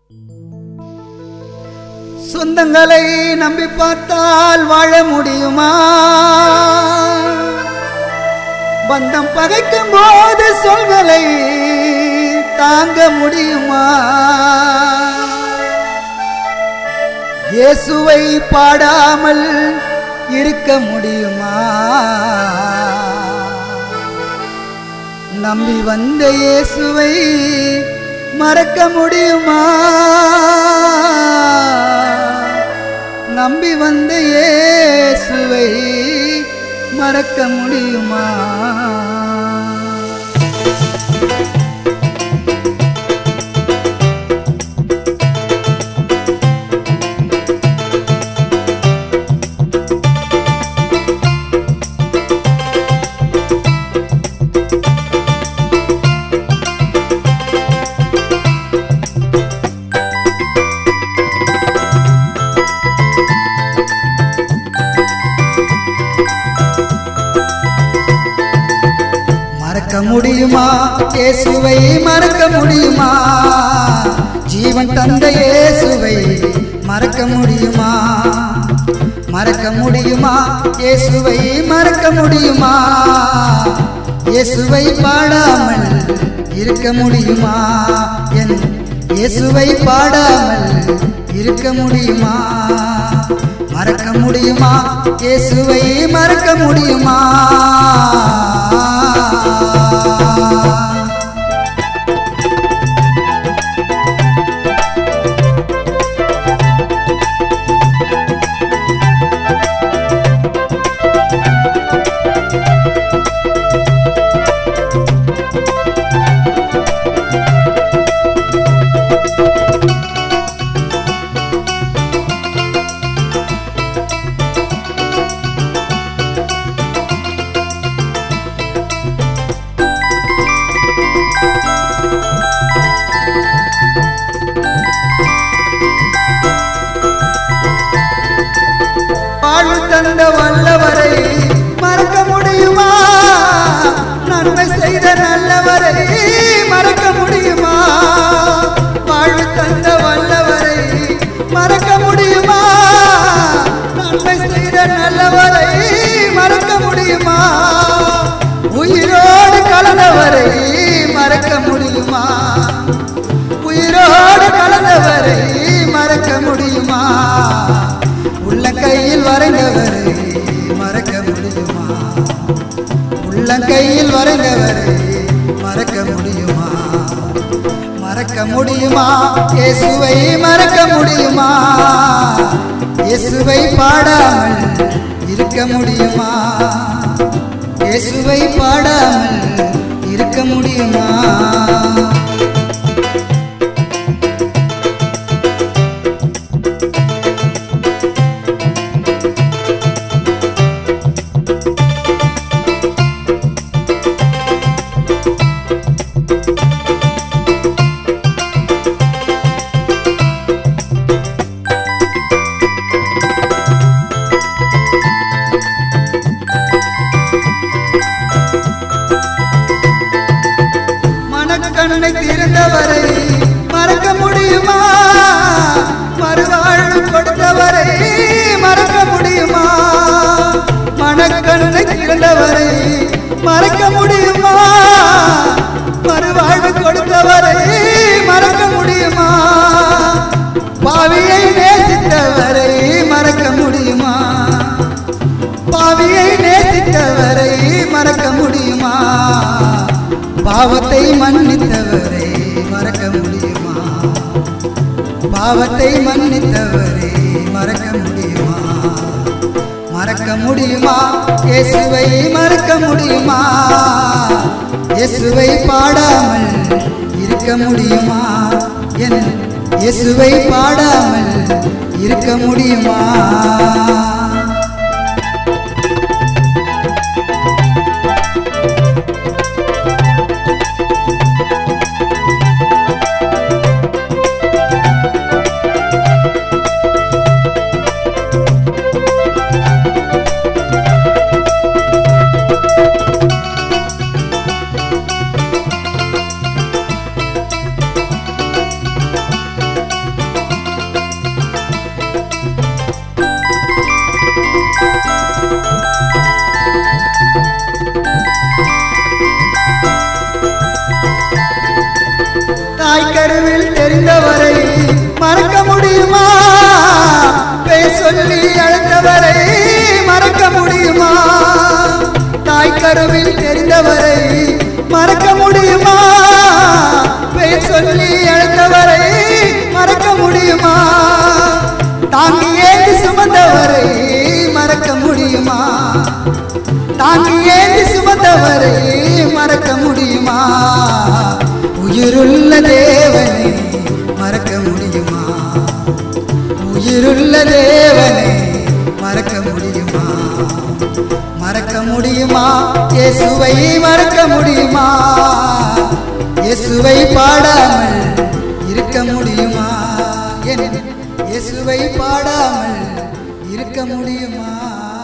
சொந்தங்களை நம்பி பார்த்தால் வாழ முடியுமா பந்தம் பகைக்கும் போது சொல்களை தாங்க முடியுமா இயேசுவை பாடாமல் இருக்க முடியுமா நம்பி வந்த இயேசுவை மறக்க முடியுமா நம்பி வந்த இயேசுவை மறக்க முடியுமா மறக்க முடியுமா இயேசுவை மறக்க முடியுமா ஜீவன் தந்த இயேசுவை மறக்க முடியுமா மறக்க முடியுமா இயேசுவை மறக்க முடியுமா இயேசுவை பாடாமல் இருக்க முடியுமா என் இயேசுவை பாடாமல் இருக்க முடியுமா மறக்க முடியுமா இயேசுவை மறக்க முடியுமா வாழ்வு தந்த வல்லவரை மறக்க முடியுமா நன்மை செய்த நல்லவரை மறக்க முடியுமா வாழ்வு தந்த வல்லவரை மறக்க முடியுமா நன்மை செய்த நல்லவரை மறக்க முடியுமா உயிரோடு கலந்தவரை மறக்க முடியுமா உயிரோடு கலந்தவரை மறக்க முடியுமா உள்ள கையில் வரைந்தவரை மறக்க முடியுமா உள்ள கையில் வரைந்தவரை மறக்க முடியுமா மறக்க முடியுமா இயேசுவை மறக்க முடியுமா இயேசுவை பாடாமல் இருக்க முடியுமா இயேசுவை பாடாமல் இருக்க முடியுமா மனக்கண்ணை திறந்தவரை மறக்க முடியுமா மறுவாழ்வு கொடுத்தவரை மறக்க முடியுமா மனக்கண்ணை திறந்தவரை மறக்க முடியுமா மறுவாழ்வு கொடுத்தவரை மறக்க முடியுமா பாவியை நேசித்தவரை மறக்க முடியுமா பாவியை நேசித்தவரை மறக்க முடியுமா பாவத்தை மன்னித்தவரை மறக்க முடியுமா பாவத்தை மன்னித்தவரை மறக்க முடியுமா மறக்க முடியுமா இயேசுவை மறக்க முடியுமா இயேசுவை பாடாமல் இருக்க முடியுமா என் இயேசுவை பாடாமல் இருக்க முடியுமா கருவில் தெரிந்தவரை மறக்க முடியுமா பெயர் சொல்லி அழைத்தவரை மறக்க முடியுமா தாய் கருவில் தெரிந்தவரை மறக்க முடியுமா பெயர் சொல்லி அழைத்தவரை மறக்க முடியுமா தாங்கி ஏந்தி சுமந்தவரை மறக்க முடியுமா தாங்கி ஏந்தி சுமந்தவரை மறக்க முடியுமா உயிருள்ள தேவனை மறக்க முடியுமா உயிருள்ள தேவனை மறக்க முடியுமா மறக்க முடியுமா இயேசுவை மறக்க முடியுமா இயேசுவை பாடாமல் இருக்க முடியுமா என் இயேசுவை பாடாமல் இருக்க முடியுமா